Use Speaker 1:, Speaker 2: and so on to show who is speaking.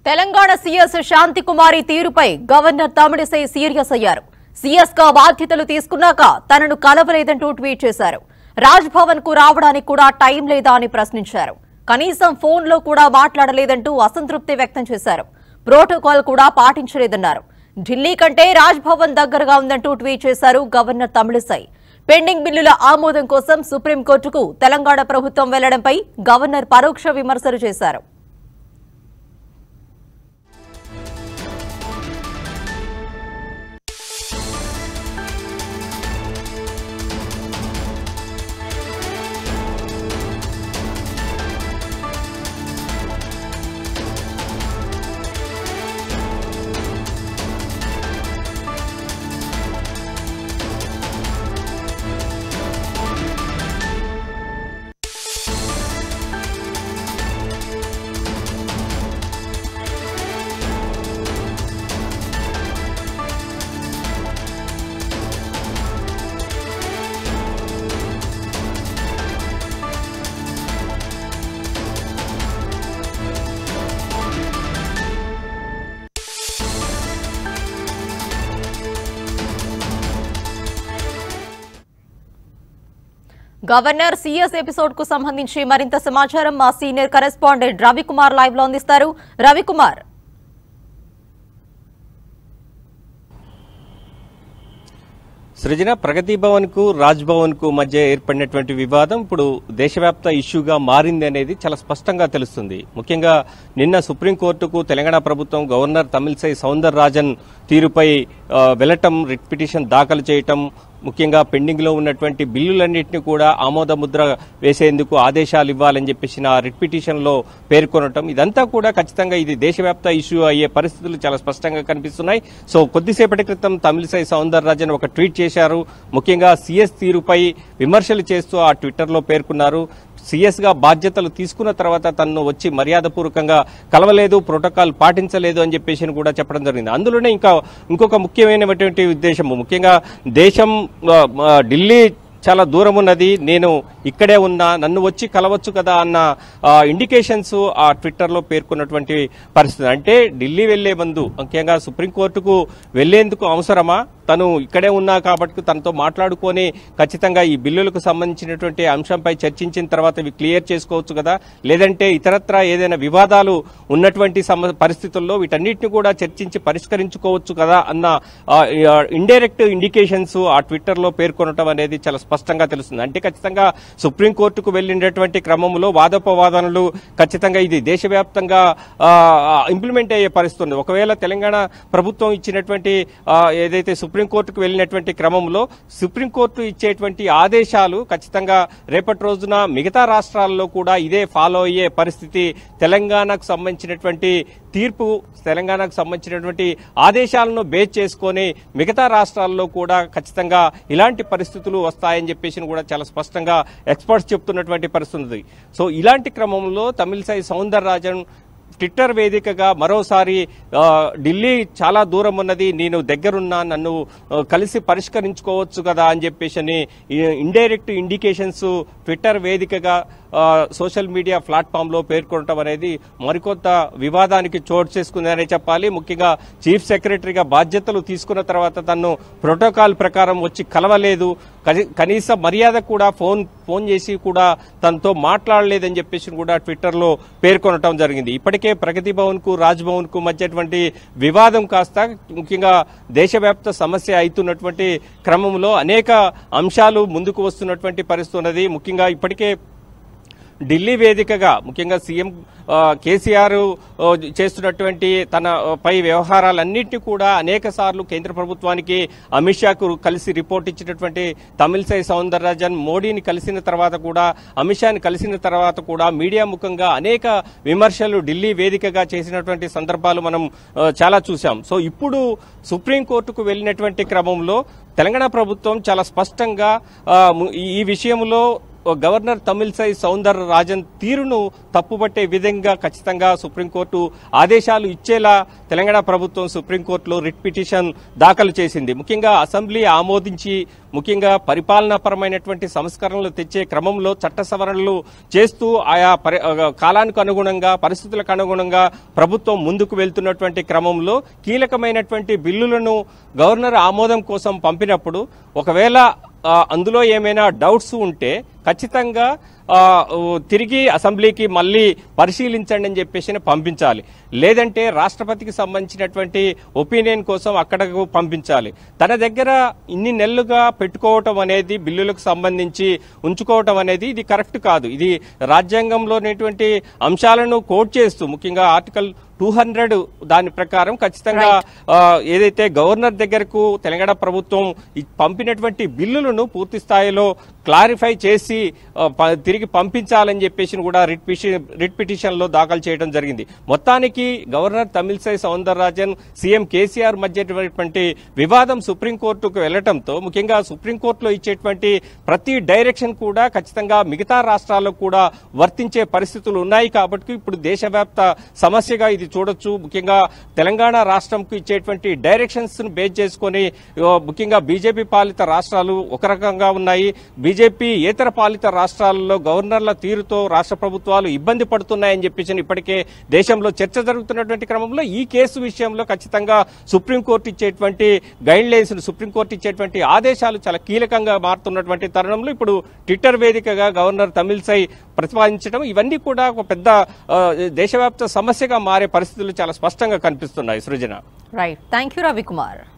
Speaker 1: Telangana CS Shanti Kumari తీరుపై governor Tamilisai serious అయ్యారు CS గా బాధ్యతలు తీసుకున్నాక తనను కలవలేదంటూ ట్వీట్ చేశారు రాజ్ భవన్ కు రావడానికి కూడా టైం లేదా అని ప్రశ్నించారు కనీసం ఫోన్ లో కూడా మాట్లాడలేదంటూ అసంతృప్తి వ్యక్తం చేశారు ప్రోటోకాల్ కూడా పాటించలేదన్నారు ఢిల్లీ కంటే రాజ్ భవన్ దగ్గరగా ఉందంటూ ట్వీట్ చేశారు గవర్నర్ తమిళిసై పెండింగ్ బిల్లుల ఆమోదం కోసం సుప్రీంకోర్టుకు తెలంగాణ ప్రభుత్వం వెళ్లడంపై గవర్నర్ పరోక్ష విమర్శలు చేశారు గవర్నర్ సీఎస్ ఎపిసోడ్ కు సంబంధించి మరింత సమాచారం మా సీనియర్ కరెస్పాండెంట్ రవికుమార్ లైవ్ లో అందిస్తారు రవికుమార్
Speaker 2: సృజన ప్రగతి భవన్ కు రాజ్ భవన్ కు మధ్య ఏర్పడినటువంటి వివాదం ఇప్పుడు దేశవ్యాప్త ఇష్యూగా మారింది అనేది చాలా స్పష్టంగా తెలుస్తుంది ముఖ్యంగా నిన్న సుప్రీంకోర్టుకు తెలంగాణ ప్రభుత్వం గవర్నర్ తమిళసై సౌందర్ రాజన్ తీరుపై ఆ, వెళ్లటం రిట్ పిటిషన్ దాఖలు చేయటం ముఖ్యంగా పెండింగ్ లో ఉన్నటువంటి బిల్లులన్నింటినీ కూడా ఆమోద ముద్ర వేసేందుకు ఆదేశాలు ఇవ్వాలని చెప్పేసి ఆ రిట్ పిటిషన్ లో పేర్కొనటం ఇదంతా కూడా ఖచ్చితంగా ఇది దేశవ్యాప్త ఇష్యూ అయ్యే పరిస్థితులు చాలా స్పష్టంగా కనిపిస్తున్నాయి సో కొద్దిసేపటి క్రితం తమిళసై సౌందర్ రాజన్ ఒక ట్వీట్ చేశారు ముఖ్యంగా సీఎస్ తీరుపై విమర్శలు చేస్తూ ఆ ట్విట్టర్ లో పేర్కొన్నారు సీఎస్ గా బాధ్యతలు తీసుకున్న తర్వాత తనను వచ్చి మర్యాదపూర్వకంగా కలవలేదు ప్రోటోకాల్ పాటించలేదు అని చెప్పేసి కూడా చెప్పడం జరిగింది అందులోనే ఇంకా ఇంకొక ముఖ్యమైనటువంటి ఉద్దేశం ముఖ్యంగా దేశం ఆ, ఆ, ఢిల్లీ చాలా దూరం ఉన్నది నేను ఇక్కడే ఉన్నా నన్ను వచ్చి కలవచ్చు కదా అన్న ఇండికేషన్స్ ఆ ట్విట్టర్ లో పేర్కొన్నటువంటి పరిస్థితి అంటే ఢిల్లీ వెళ్లే ముందు ముఖ్యంగా సుప్రీంకోర్టుకు వెళ్లేందుకు అవసరమా తను ఇక్కడే ఉన్నా కాబట్టి తనతో మాట్లాడుకొని ఖచ్చితంగా ఈ బిల్లులకు సంబంధించినటువంటి అంశంపై చర్చించిన తర్వాత ఇవి క్లియర్ చేసుకోవచ్చు కదా లేదంటే ఇతరత్రా ఏదైనా వివాదాలు ఉన్నటువంటి సమ- పరిస్థితుల్లో వీటన్నిటిని కూడా చర్చించి పరిష్కరించుకోవచ్చు కదా అన్న ఇండైరెక్ట్ ఇండికేషన్స్ ఆ ట్విట్టర్ లో పేర్కొనటం అనేది చాలా స్పష్టంగా తెలుస్తుంది అంటే ఖచ్చితంగా సుప్రీంకోర్టుకు వెళ్ళినటువంటి క్రమంలో వాదోపవాదనలు ఖచ్చితంగా ఇది దేశవ్యాప్తంగా ఇంప్లిమెంట్ అయ్యే పరిస్థితి ఉంది ఒకవేళ తెలంగాణ ప్రభుత్వం ఇచ్చినటువంటి ఆ, ఏదైతే సుప్రీంకోర్టుకు వెళ్ళినటువంటి క్రమంలో సుప్రీంకోర్టు ఇచ్చేటువంటి ఆదేశాలు ఖచ్చితంగా రేపటి రోజున మిగతా రాష్ట్రాల్లో కూడా ఇదే ఫాలో అయ్యే పరిస్థితి తెలంగాణకు సంబంధించినటువంటి తీర్పు తెలంగాణకు సంబంధించినటువంటి ఆదేశాలను బేస్ చేసుకొని మిగతా రాష్ట్రాల్లో కూడా ఖచ్చితంగా ఇలాంటి పరిస్థితులు వస్తాయని చెప్పేసి కూడా చాలా స్పష్టంగా ఎక్స్పర్ట్స్ చెప్తున్నటువంటి పరిస్థితి ఉంది సో ఇలాంటి క్రమంలో తమిళసై సౌందర్ రాజన్ ట్విట్టర్ వేదికగా మరోసారి ఆ, ఢిల్లీ చాలా దూరం ఉన్నది నేను దగ్గరున్నా నన్ను ఆ, కలిసి పరిష్కరించుకోవచ్చు కదా అని చెప్పేసి అని ఇండైరెక్ట్ ఇండికేషన్స్ ట్విట్టర్ వేదికగా ఆ, సోషల్ మీడియా ప్లాట్ఫామ్ లో పేర్కొనడం అనేది మరికొంత వివాదానికి చోటు చేసుకుందనే చెప్పాలి ముఖ్యంగా చీఫ్ సెక్రటరీగా బాధ్యతలు తీసుకున్న తర్వాత తను ప్రోటోకాల్ ప్రకారం వచ్చి కలవలేదు కని- కనీస మర్యాద కూడా ఫోన్ ఫోన్ చేసి కూడా తనతో మాట్లాడలేదని చెప్పేసి కూడా ట్విట్టర్ లో పేర్కొనటం జరిగింది ఇప్పటికే ప్రగతి భవన్ కు రాజ్ భవన్ కు మధ్యటువంటి వివాదం కాస్త ముఖ్యంగా దేశవ్యాప్త సమస్య అవుతున్నటువంటి క్రమంలో అనేక అంశాలు ముందుకు వస్తున్నటువంటి పరిస్థితి ఉన్నది ముఖ్యంగా ఇప్పటికే ఢిల్లీ వేదికగా ముఖ్యంగా సీఎం ఆ, కేసీఆర్ ఆ, చేస్తున్నటువంటి తన ఆ, పై వ్యవహారాలన్నింటినీ కూడా అనేక సార్లు కేంద్ర ప్రభుత్వానికి అమిత్ షాకు కలిసి రిపోర్ట్ ఇచ్చినటువంటి తమిళసై సౌందరరాజన్ మోడీని కలిసిన తర్వాత కూడా అమిత్ షాని కలిసిన తర్వాత కూడా మీడియా ముఖంగా అనేక విమర్శలు ఢిల్లీ వేదికగా చేసినటువంటి సందర్భాలు మనం ఆ, చాలా చూశాం సో ఇప్పుడు సుప్రీంకోర్టుకు వెళ్ళినటువంటి క్రమంలో తెలంగాణ ప్రభుత్వం చాలా స్పష్టంగా ఆ, ము- ఈ- ఈ విషయంలో గవర్నర్ తమిళసై సౌందర రాజన్ తీరును తప్పుపట్టే విధంగా ఖచ్చితంగా సుప్రీంకోర్టు ఆదేశాలు ఇచ్చేలా తెలంగాణ ప్రభుత్వం సుప్రీంకోర్టులో రిట్ పిటిషన్ దాఖలు చేసింది ముఖ్యంగా అసెంబ్లీ ఆమోదించి ముఖ్యంగా పరిపాలనాపరమైనటువంటి సంస్కరణలు తెచ్చే క్రమంలో చట్ట సవరణలు చేస్తూ ఆయా పరి ఆ, కాలానికి అనుగుణంగా పరిస్థితులకు అనుగుణంగా ప్రభుత్వం ముందుకు వెళ్తున్నటువంటి క్రమంలో కీలకమైనటువంటి బిల్లులను గవర్నర్ ఆమోదం కోసం పంపినప్పుడు ఒకవేళ ఆ, అందులో ఏమైనా డౌట్స్ ఉంటే ఖచ్చితంగా ఆ, ఓ, తిరిగి అసెంబ్లీకి మళ్ళీ పరిశీలించండి అని చెప్పేసి పంపించాలి లేదంటే రాష్ట్రపతికి సంబంధించినటువంటి ఒపీనియన్ కోసం అక్కడకు పంపించాలి తన దగ్గర ఇన్ని నెలలుగా పెట్టుకోవటం అనేది బిల్లులకు సంబంధించి ఉంచుకోవటం అనేది ఇది కరెక్ట్ కాదు ఇది రాజ్యాంగంలోనేటువంటి అంశాలను కోట్ చేస్తూ ముఖ్యంగా ఆర్టికల్ టూ హండ్రెడ్ దాని ప్రకారం ఖచ్చితంగా ఆ, ఏదైతే గవర్నర్ దగ్గరకు తెలంగాణ ప్రభుత్వం ఈ పంపినటువంటి బిల్లులను పూర్తి స్థాయిలో క్లారిఫై చేసి ఆ, ప- తిరిగి పంపించాలని చెప్పేసి కూడా రిట్ పిటి- రిట్ పిటిషన్ లో దాఖలు చేయడం జరిగింది మొత్తానికి గవర్నర్ తమిళసై సౌందరరాజన్ సీఎం కేసీఆర్ మధ్య ఉన్నటువంటి వివాదం సుప్రీంకోర్టుకు వెళ్లడంతో ముఖ్యంగా సుప్రీంకోర్టులో ఇచ్చేటువంటి ప్రతి డైరెక్షన్ కూడా ఖచ్చితంగా మిగతా రాష్ట్రాల్లో కూడా వర్తించే పరిస్థితులు ఉన్నాయి కాబట్టి ఇప్పుడు దేశవ్యాప్త సమస్యగా ఇది చూడొచ్చు ముఖ్యంగా తెలంగాణ రాష్ట్రంకు ఇచ్చేటువంటి డైరెక్షన్స్ ను బేస్ చేసుకొని ఆ, ముఖ్యంగా బీజేపీ పాలిత రాష్ట్రాలు ఒక రకంగా ఉన్నాయి బీజేపీ ఏతర పాలిత రాష్ట్రాలలో గవర్నర్ల తీరుతో రాష్ట్ర ప్రభుత్వాలు ఇబ్బంది పడుతున్నాయని చెప్పేసి ఇప్పటికే దేశంలో చర్చ జరుగుతున్నటువంటి క్రమంలో ఈ కేసు విషయంలో ఖచ్చితంగా సుప్రీంకోర్టు ఇచ్చేటువంటి గైడ్ లైన్స్ సుప్రీంకోర్టు ఇచ్చేటువంటి ఆదేశాలు చాలా కీలకంగా మారుతున్నటువంటి తరుణంలో ఇప్పుడు ట్విట్టర్ వేదికగా గవర్నర్ తమిళసై ప్రతిపాదించడం ఇవన్నీ కూడా ఒక పెద్ద ఆ, దేశవ్యాప్త సమస్యగా మారే పరిస్థితులు చాలా స్పష్టంగా కనిపిస్తున్నాయి Srujana
Speaker 1: right thank you Ravikumar